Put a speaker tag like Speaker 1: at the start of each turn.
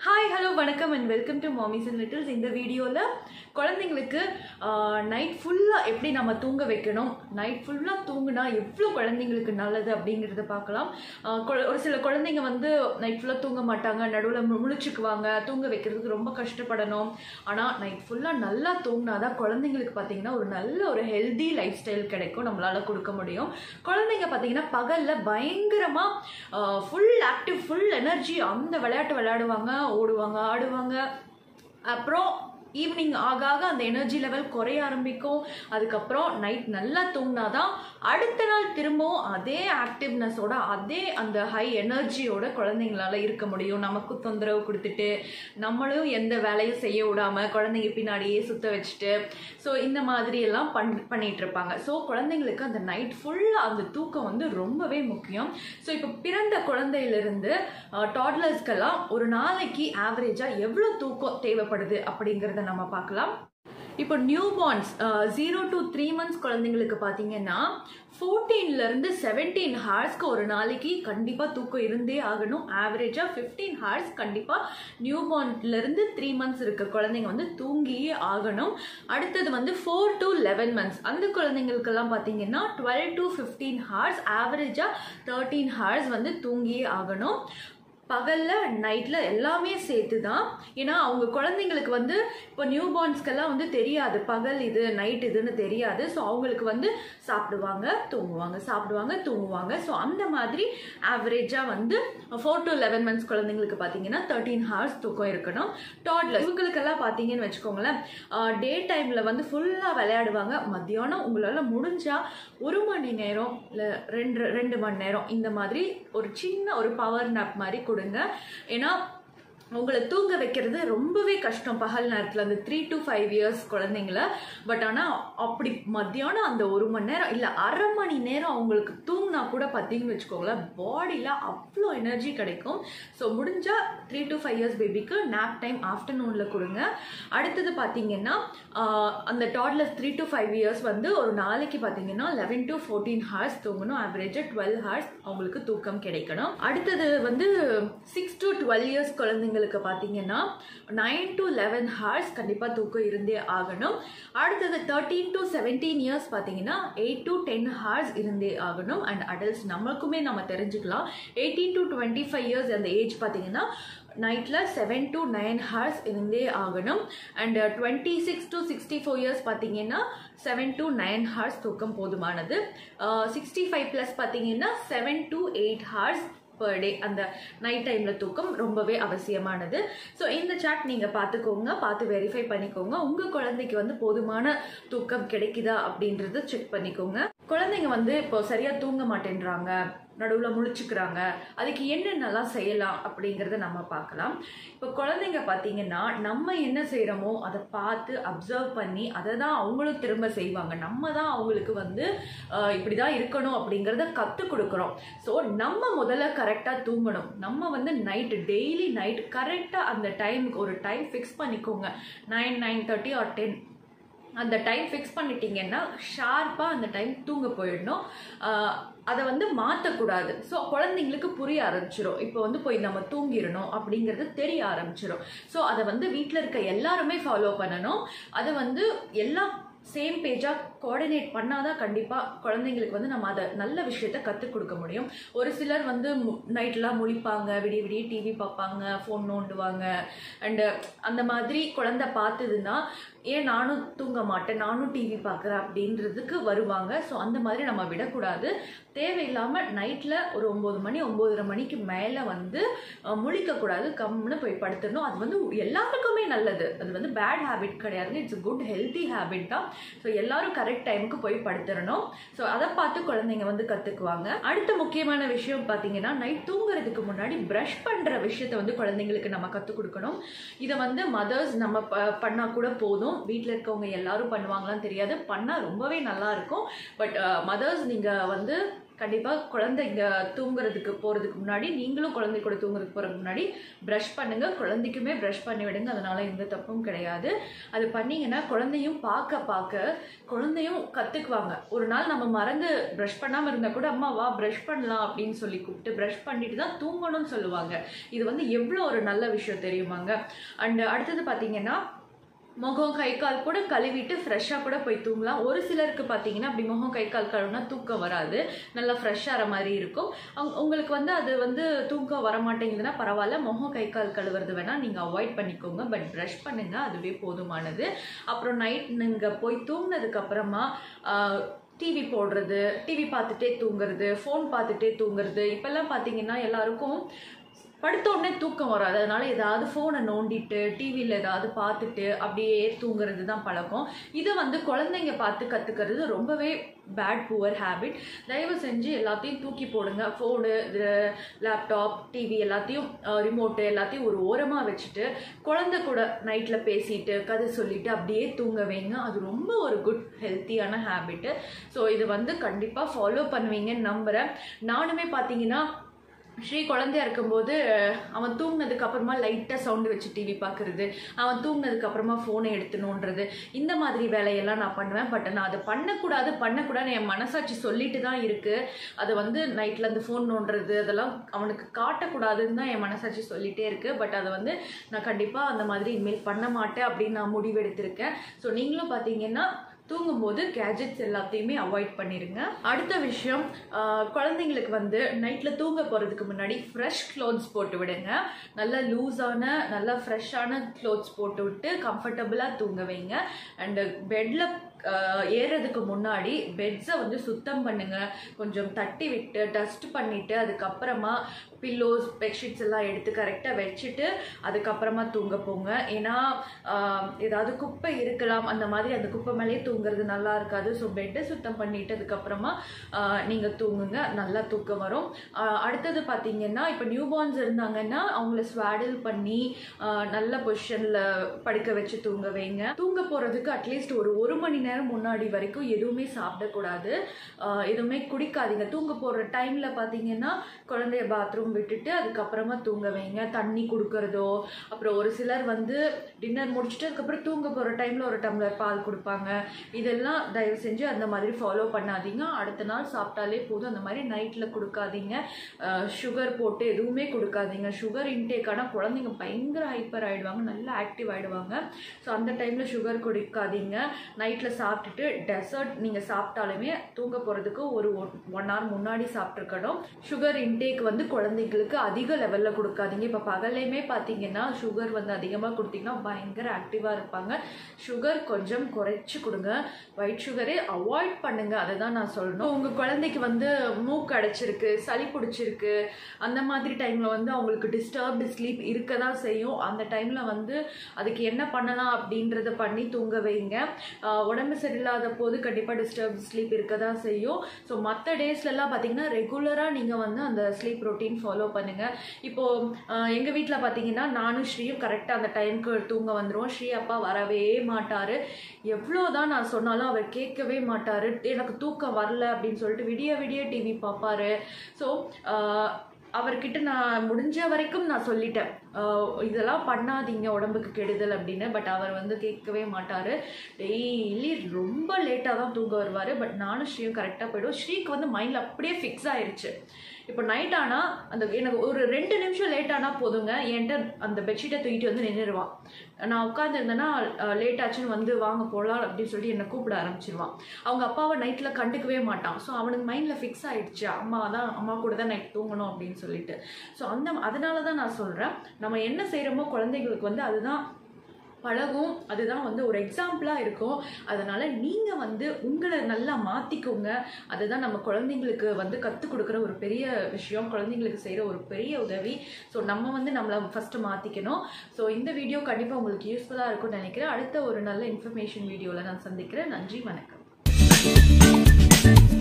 Speaker 1: hi hello வணக்கம் and welcome to mommies and littles இந்த வீடியோவில் குழந்தைங்களுக்கு நைட் ஃபுல்லாக எப்படி நம்ம தூங்க வைக்கணும் நைட் ஃபுல்லாக தூங்குனா எவ்வளோ குழந்தைங்களுக்கு நல்லது அப்படிங்கிறத பார்க்கலாம் ஆஹ் குழ- ஒரு சில குழந்தைங்க வந்து நைட் ஃபுல்லாக தூங்க மாட்டாங்க நடுவில் முழிச்சுக்குவாங்க தூங்க வைக்கிறதுக்கு ரொம்ப கஷ்டப்படணும் ஆனால் நைட் ஃபுல்லாக நல்லா தூங்கினா தான் குழந்தைங்களுக்கு பார்த்தீங்கன்னா ஒரு நல்ல ஒரு ஹெல்தி லைஃப் ஸ்டைல் கிடைக்கும் நம்மளால் கொடுக்க முடியும் குழந்தைங்க பார்த்தீங்கன்னா பகலில் பயங்கரமாக ஃபுல் ஆக்டிவ் ஃபுல் எனர்ஜி அந்த விளையாட்டு விளையாடுவாங்க ஓடுவாங்க ஆடுவாங்க அப்புறம் ஈவினிங் ஆக ஆக அந்த எனர்ஜி லெவல் குறைய ஆரம்பிக்கும் அதுக்கப்புறம் நைட் நல்லா தூங்கினாதான் அடுத்த நாள் திரும்பவும் அதே ஆக்டிவ்னஸோட அதே அந்த ஹை எனர்ஜியோட குழந்தைங்களால இருக்க முடியும் நமக்கு தொந்தரவு கொடுத்துட்டு நம்மளும் எந்த வேலையும் செய்ய விடாம குழந்தைங்க பின்னாடியே சுத்த வச்சுட்டு ஸோ இந்த மாதிரி எல்லாம் பண் பண்ணிட்டு இருப்பாங்க ஸோ குழந்தைங்களுக்கு அந்த நைட் ஃபுல்லாக அந்த தூக்கம் வந்து ரொம்பவே முக்கியம் ஸோ இப்போ பிறந்த குழந்தையிலிருந்து டாட்லர்ஸ்க்கெல்லாம் ஒரு நாளைக்கு ஆவரேஜாக எவ்வளோ தூக்கம் தேவைப்படுது அப்படிங்கிறத நம்ம பார்க்கலாம் இப்போ newborns zero to three months குழந்தைங்களுக்கு பார்த்தீங்கன்னா 14 ல இருந்து செவன்டீன் ஹார்ஸ்க்கு ஒரு நாளைக்கு கண்டிப்பாக தூக்கம் இருந்தே ஆகணும் ஆவரேஜாக ஃபிஃப்டீன் ஹார்ஸ் கண்டிப்பாக நியூ இருந்து த்ரீ மந்த்ஸ் இருக்க குழந்தைங்க வந்து தூங்கியே ஆகணும் அடுத்தது வந்து ஃபோர் டு லெவன் மந்த்ஸ் அந்த குழந்தைங்களுக்கெல்லாம் பார்த்தீங்கன்னா டுவெல் டு ஃபிஃப்டீன் ஹார்ஸ் ஆவரேஜாக தேர்ட்டீன் ஹார்ஸ் வந்து தூங்கியே ஆகணும் பகலில் நைட்டில் எல்லாமே சேர்த்து தான் ஏன்னா அவங்க குழந்தைங்களுக்கு வந்து இப்போ நியூ பார்ன்ஸ்க்கெல்லாம் வந்து தெரியாது பகல் இது நைட் இதுன்னு தெரியாது ஸோ அவங்களுக்கு வந்து சாப்பிடுவாங்க தூங்குவாங்க சாப்பிடுவாங்க தூங்குவாங்க ஸோ அந்த மாதிரி ஆவரேஜாக வந்து ஃபோர் டு லெவன் மந்த்ஸ் குழந்தைங்களுக்கு பார்த்தீங்கன்னா தேர்ட்டீன் ஹவர்ஸ் தூக்கம் இருக்கணும் டாட்லர் இவங்களுக்கெல்லாம் பார்த்தீங்கன்னு வச்சுக்கோங்களேன் டே டைமில் வந்து ஃபுல்லாக விளையாடுவாங்க மத்தியானம் உங்களால் முடிஞ்சால் ஒரு மணி நேரம் இல்லை ரெண்டு ரெண்டு மணி நேரம் இந்த மாதிரி ஒரு சின்ன ஒரு பவர் நாப் மாதிரி கொடுங்க ஏன்னா உங்களை தூங்க வைக்கிறது ரொம்பவே கஷ்டம் பகல் நேரத்தில் அந்த த்ரீ டு ஃபைவ் இயர்ஸ் குழந்தைங்கள பட் ஆனால் அப்படி மத்தியானம் அந்த ஒரு மணி நேரம் இல்லை அரை மணி நேரம் அவங்களுக்கு தூங்கினா கூட பார்த்தீங்கன்னு வச்சுக்கோங்களேன் பாடியில் அவ்வளோ எனர்ஜி கிடைக்கும் ஸோ முடிஞ்சால் த்ரீ டு ஃபைவ் இயர்ஸ் பேபிக்கு நாப் டைம் ஆஃப்டர்நூனில் கொடுங்க அடுத்தது பார்த்தீங்கன்னா ஆஹ், அந்த toddlers three to five years வந்து ஒரு நாளைக்கு பார்த்தீங்கன்னா லெவன் டு ஃபோர்டீன் ஹார்ஸ் தூங்கணும் ஆவரேஜாக டுவெல் ஹார்ஸ் அவங்களுக்கு தூக்கம் கிடைக்கணும் அடுத்தது வந்து சிக்ஸ் டு டுவெல் இயர்ஸ் குழந்தைங்களுக்கு பார்த்தீங்கன்னா நைன் டு லெவன் ஹார்ஸ் கண்டிப்பாக தூக்கம் இருந்தே ஆகணும் அடுத்தது தேர்ட்டீன் டு செவன்டீன் இயர்ஸ் பார்த்தீங்கன்னா எயிட் டு டென் ஹார்ஸ் இருந்தே ஆகணும் அண்ட் அடல்ட்ஸ் நம்மளுக்குமே நம்ம தெரிஞ்சுக்கலாம் eighteen to twenty five years அந்த ஏஜ் பார்த்தீங்கன்னா நைட்டில் செவன் டு நைன் ஹார்ஸ் இருந்தே ஆகணும் and twenty six to sixty four years பார்த்தீங்கன்னா செவன் டு நைன் ஹார்ஸ் தூக்கம் போதுமானது சிக்ஸ்டி ஃபைவ் ப்ளஸ் பார்த்தீங்கன்னா seven to eight hours per day அந்த நைட் டைமில் தூக்கம் ரொம்பவே அவசியமானது ஸோ இந்த சார்ட் நீங்கள் பார்த்துக்கோங்க பார்த்து வெரிஃபை பண்ணிக்கோங்க உங்கள் குழந்தைக்கு வந்து போதுமான தூக்கம் கிடைக்குதா அப்படின்றத செக் பண்ணிக்கோங்க குழந்தைங்க வந்து இப்போ சரியாக தூங்க மாட்டேன்றாங்க நடுவில் முழிச்சுக்கிறாங்க அதுக்கு என்னென்னலாம் செய்யலாம் அப்படிங்கிறத நம்ம பார்க்கலாம் இப்போ குழந்தைங்க பார்த்தீங்கன்னா நம்ம என்ன செய்கிறோமோ அதை பார்த்து அப்சர்வ் பண்ணி அதை தான் அவங்களும் திரும்ப செய்வாங்க நம்ம தான் அவங்களுக்கு வந்து ஆஹ், இப்படி தான் இருக்கணும் அப்படிங்கிறத கற்றுக் கொடுக்குறோம் ஸோ நம்ம முதல்ல கரெக்டாக தூங்கணும் நம்ம வந்து நைட்டு டெய்லி நைட் கரெக்டாக அந்த டைமுக்கு ஒரு டைம் ஃபிக்ஸ் பண்ணிக்கோங்க nine nine thirty or ten அந்த டைம் ஃபிக்ஸ் பண்ணிட்டீங்கன்னா ஷார்ப்பாக அந்த டைம் தூங்க போயிடணும் ஆஹ் அதை வந்து மாற்றக்கூடாது ஸோ குழந்தைங்களுக்கு புரிய ஆரம்பிச்சிடும் இப்போ வந்து போய் நம்ம தூங்கிடணும் அப்படிங்கிறது தெரிய ஆரம்பிச்சிடும் ஸோ அதை வந்து வீட்டில் இருக்க எல்லாருமே ஃபாலோ பண்ணணும் அதை வந்து எல்லாம் சேம் பேஜாக கோஆர்டினேட் பண்ணாதான் கண்டிப்பாக குழந்தைங்களுக்கு வந்து நம்ம அதை நல்ல விஷயத்த கற்றுக் கொடுக்க முடியும் ஒரு சிலர் வந்து நைட்லாம் முழிப்பாங்க விடிய விடிய டிவி பார்ப்பாங்க ஃபோன் நோண்டுவாங்க அண்டு அந்த மாதிரி குழந்தை பார்த்ததுன்னா ஏன் நானும் தூங்க மாட்டேன் நானும் டிவி பார்க்குறேன் அப்படின்றதுக்கு வருவாங்க ஸோ அந்த மாதிரி நம்ம விடக்கூடாது தேவையில்லாமல் நைட்டில் ஒரு ஒம்பது மணி ஒம்போதரை மணிக்கு மேலே வந்து அஹ், முழிக்கக்கூடாது கம்முன்னு போய் படுத்துடணும் அது வந்து எல்லாருக்குமே நல்லது அது வந்து பேட் ஹேபிட் கிடையாது இட்ஸ் குட் ஹெல்த்தி ஹேபிட் தான் ஸோ எல்லாரும் கரெக்ட் டைமுக்கு போய் படுத்துடணும் ஸோ அதை பார்த்து குழந்தைங்க வந்து கற்றுக்குவாங்க அடுத்த முக்கியமான விஷயம் பார்த்தீங்கன்னா நைட் தூங்குறதுக்கு முன்னாடி ப்ரஷ் பண்ணுற விஷயத்தை வந்து குழந்தைங்களுக்கு நம்ம கற்றுக் கொடுக்கணும் இதை வந்து மதர்ஸ் நம்ம ப பண்ணால் கூட போதும் வீட்டில் இருக்கவங்க எல்லாரும் பண்ணுவாங்களான்னு தெரியாது பண்ணால் ரொம்பவே நல்லா இருக்கும் பட் மதர்ஸ் நீங்கள் வந்து கண்டிப்பாக குழந்தைங்க தூங்குறதுக்கு போகிறதுக்கு முன்னாடி நீங்களும் குழந்தை கூட தூங்குறதுக்கு போகிறதுக்கு முன்னாடி ப்ரஷ் பண்ணுங்கள் குழந்தைக்குமே ப்ரஷ் பண்ணி விடுங்க அதனால் எந்த தப்பும் கிடையாது அது பண்ணிங்கன்னா குழந்தையும் பார்க்க பார்க்க குழந்தையும் கற்றுக்குவாங்க ஒரு நாள் நம்ம மறந்து ப்ரஷ் பண்ணாமல் இருந்தால் கூட அம்மா வா ப்ரஷ் பண்ணலாம் அப்படின்னு சொல்லி கூப்பிட்டு ப்ரஷ் பண்ணிட்டு தான் தூங்கணும்னு சொல்லுவாங்க இது வந்து எவ்வளோ ஒரு நல்ல விஷயம் தெரியுமாங்க அண்ட் அடுத்தது பார்த்தீங்கன்னா முகம் கை கால் கூட கழுவிட்டு ஃப்ரெஷ்ஷாக கூட போய் தூங்கலாம் ஒரு சிலருக்கு பார்த்தீங்கன்னா அப்படி முகம் கை கால் கழுவுனா தூக்கம் வராது நல்லா ஃப்ரெஷ்ஷாகிற மாதிரி இருக்கும் அவங்க உங்களுக்கு வந்து அது வந்து தூக்கம் வர மாட்டேங்குதுன்னா பரவாயில்ல முகம் கை கால் கழுவுறது வேணால் நீங்கள் அவாய்ட் பண்ணிக்கோங்க பட் ப்ரஷ் பண்ணுங்க அதுவே போதுமானது அப்புறம் நைட் நீங்கள் போய் தூங்கினதுக்கப்புறமா டிவி போடுறது டிவி பார்த்துட்டே தூங்குறது ஃபோன் பார்த்துட்டே தூங்குறது இப்போல்லாம் பார்த்தீங்கன்னா எல்லாருக்கும் படுத்த உடனே தூக்கம் வராது அதனால ஏதாவது ஃபோனை நோண்டிட்டு டிவியில் ஏதாவது பார்த்துட்டு அப்படியே தூங்குறது தான் பழக்கம் இதை வந்து குழந்தைங்க பார்த்து கற்றுக்கிறது ரொம்பவே பேட் புவர் ஹேபிட் தயவு செஞ்சு எல்லாத்தையும் தூக்கி போடுங்க ஃபோனு லேப்டாப் டிவி எல்லாத்தையும் ரிமோட்டு எல்லாத்தையும் ஒரு ஓரமாக வச்சுட்டு குழந்தை கூட நைட்டில் பேசிட்டு கதை சொல்லிட்டு அப்படியே தூங்க வைங்க அது ரொம்ப ஒரு குட் ஹெல்த்தியான ஹேபிட்டு ஸோ இது வந்து கண்டிப்பாக ஃபாலோ பண்ணுவீங்கன்னு நம்புகிறேன் நானுமே பார்த்தீங்கன்னா ஸ்ரீ குழந்தையா இருக்கும்போது அவன் தூங்கினதுக்கு அப்புறமா லைட்டாக சவுண்டு வச்சு டிவி பார்க்குறது அவன் தூங்கினதுக்கு அப்புறமா ஃபோனை எடுத்துணுன்றது இந்த மாதிரி வேலையெல்லாம் நான் பண்ணுவேன் பட் நான் அதை பண்ணக்கூடாது பண்ணக்கூடாதுன்னு என் மனசாட்சி சொல்லிட்டு தான் இருக்குது அது வந்து நைட்டில் அந்த ஃபோன் நோண்டுறது அதெல்லாம் அவனுக்கு காட்டக்கூடாதுன்னு தான் என் மனசாட்சி சொல்லிகிட்டே இருக்குது பட் அதை வந்து நான் கண்டிப்பாக அந்த மாதிரி இனிமேல் பண்ண மாட்டேன் அப்படின்னு நான் முடிவெடுத்திருக்கேன் ஸோ நீங்களும் பார்த்தீங்கன்னா தூங்கும்போது கேஜெட்ஸ் எல்லாத்தையுமே அவாய்ட் பண்ணிடுங்க அடுத்த விஷயம் ஆஹ், குழந்தைங்களுக்கு வந்து நைட்டில் தூங்க போகிறதுக்கு முன்னாடி ஃப்ரெஷ் க்ளோத்ஸ் போட்டு விடுங்க நல்ல லூஸான நல்ல ஃப்ரெஷ்ஷான க்ளோத்ஸ் போட்டு விட்டு கம்ஃபர்டபுளாக தூங்க வைங்க அண்டு பெட்டில் ஏறுறதுக்கு முன்னாடி பெட்ஸை வந்து சுத்தம் பண்ணுங்க கொஞ்சம் தட்டி விட்டு டஸ்ட் பண்ணிட்டு அதுக்கப்புறமா பில்லோஸ் பெட்ஷீட்ஸ் எல்லாம் எடுத்து கரெக்டாக வச்சுட்டு அதுக்கப்புறமா தூங்க போங்க ஏன்னா ஆஹ், ஏதாவது குப்பை இருக்கலாம் அந்த மாதிரி அந்த குப்பை மேலேயே தூங்குறது நல்லா இருக்காது ஸோ பெட்டை சுத்தம் பண்ணிட்டு அதுக்கப்புறமா நீங்கள் தூங்குங்க நல்லா தூக்கம் வரும் ஆஹ், அடுத்தது பார்த்தீங்கன்னா இப்போ நியூ பார்ன்ஸ் இருந்தாங்கன்னா அவங்கள ஸ்வாடில் பண்ணி ஆஹ், நல்ல பொசிஷனில் படுக்க வச்சு தூங்க வைங்க தூங்க போகிறதுக்கு அட்லீஸ்ட் ஒரு ஒரு மணி நேரம் முன்னாடி வரைக்கும் எதுவுமே சாப்பிடக்கூடாது ஆஹ், எதுவுமே குடிக்காதீங்க தூங்க போகிற டைமில் பார்த்தீங்கன்னா குழந்தைய பாத்ரூம் விட்டுட்டு அதுக்கப்புறமா தூங்க வைங்க தண்ணி கொடுக்கறதோ அப்புறம் ஒரு சிலர் வந்து டின்னர் முடிச்சுட்டு அதுக்கப்புறம் தூங்க போகிற டைமில் ஒரு டம்ளர் பால் கொடுப்பாங்க இதெல்லாம் தயவு செஞ்சு அந்த மாதிரி ஃபாலோ பண்ணாதீங்க அடுத்த நாள் சாப்பிட்டாலே போதும் அந்த மாதிரி நைட்டில் கொடுக்காதீங்க சுகர் போட்டு எதுவுமே கொடுக்காதீங்க சுகர் இன்டேக் ஆனால் குழந்தைங்க பயங்கர ஹைப்பர் ஆகிடுவாங்க நல்லா ஆக்டிவ் ஆகிடுவாங்க ஸோ அந்த டைமில் சுகர் குடிக்காதீங்க நைட்டில் சாப்பிட்டுட்டு டெசர்ட் நீங்கள் சாப்பிட்டாலுமே தூங்க போகிறதுக்கு ஒரு ஒன் ஹவர் முன்னாடி சாப்பிட்ருக்கணும் சுகர் இன்டேக் வந்து குழந்தைங்களுக்கு அதிக லெவலில் கொடுக்காதீங்க இப்போ பகல்லையுமே பார்த்தீங்கன்னா சுகர் வந்து அதிகமாக கொடுத்தீங்கன்னா பயங்கர ஆக்டிவாக இருப்பாங்க சுகர் கொஞ்சம் குறைச்சி கொடுங்க ஒயிட் சுகரே அவாய்ட் பண்ணுங்க அதை தான் நான் சொல்லணும் உங்கள் குழந்தைக்கு வந்து மூக்கு அடைச்சிருக்கு சளி பிடிச்சிருக்கு அந்த மாதிரி டைமில் வந்து அவங்களுக்கு டிஸ்டர்ப்டு ஸ்லீப் இருக்க தான் செய்யும் அந்த டைமில் வந்து அதுக்கு என்ன பண்ணலாம் அப்படின்றத பண்ணி தூங்க வைங்க ஆஹ் உடம்பு சரியில்லாத போது கண்டிப்பாக டிஸ்டர்ப் ஸ்லீப் இருக்க தான் செய்யும் ஸோ மற்ற டேஸ்லலாம் பார்த்தீங்கன்னா ரெகுலராக நீங்கள் வந்து அந்த ஸ்லீப் ரொட்டீன் ஃபாலோ பண்ணுங்கள் இப்போது எங்கள் வீட்டில் பார்த்தீங்கன்னா நானும் ஸ்ரீயும் கரெக்டாக அந்த டைமுக்கு தூங்க வந்துடுவோம் ஸ்ரீ அப்பா வரவே மாட்டார் எவ்வளோ தான் நான் சொன்னாலும் அவர் கேட்கவே மாட்டார் எனக்கு தூக்கம் வரல அப்படின்னு சொல்லிட்டு விடிய விடிய டிவி பார்ப்பாரு ஸோ அவர்கிட்ட நான் முடிஞ்ச வரைக்கும் நான் சொல்லிட்டேன் ஆஹ் இதெல்லாம் பண்ணாதீங்க உடம்புக்கு கெடுதல் அப்படின்னு பட் அவர் வந்து கேட்கவே மாட்டார் டெய்லி ரொம்ப லேட்டாக தான் தூங்க வருவார் பட் நானும் ஸ்ரீயும் கரெக்டாக போயிடுவோம் ஸ்ரீக்கு வந்து மைண்டில் அப்படியே ஃபிக்ஸ் ஆயிருச்சு இப்போ நைட் ஆனால் அந்த எனக்கு ஒரு ரெண்டு நிமிஷம் லேட் ஆனால் போதுங்க என்கிட்ட அந்த பெட்ஷீட்டை தூக்கிட்டு வந்து நின்றுடுவான் நான் உட்காந்துருந்தேன்னா லேட் ஆச்சுன்னு வந்து வாங்க போகலாம் அப்படின்னு சொல்லி என்னை கூப்பிட ஆரம்பிச்சிருவான் அவங்க அப்பாவை நைட்டில் கண்டுக்கவே மாட்டான் ஸோ அவனுக்கு மைண்டில் ஃபிக்ஸ் ஆயிடுச்சு அம்மா தான் அம்மா கூட தான் நைட் தூங்கணும் அப்படின்னு சொல்லிட்டு ஸோ அந்த அதனால தான் நான் சொல்கிறேன் நம்ம என்ன செய்கிறோமோ குழந்தைங்களுக்கு வந்து அதுதான் பழகும் அதுதான் வந்து ஒரு எக்ஸாம்பிளாக இருக்கும் அதனால் நீங்கள் வந்து உங்களை நல்லா மாற்றிக்கோங்க அதுதான் நம்ம குழந்தைங்களுக்கு வந்து கற்றுக் கொடுக்குற ஒரு பெரிய விஷயம் குழந்தைங்களுக்கு செய்கிற ஒரு பெரிய உதவி ஸோ நம்ம வந்து நம்மளை ஃபஸ்ட்டு மாற்றிக்கணும் ஸோ இந்த வீடியோ கண்டிப்பாக உங்களுக்கு யூஸ்ஃபுல்லாக இருக்கும்னு நினைக்கிறேன் அடுத்த ஒரு நல்ல இன்ஃபர்மேஷன் வீடியோவில் நான் சந்திக்கிறேன் நன்றி வணக்கம்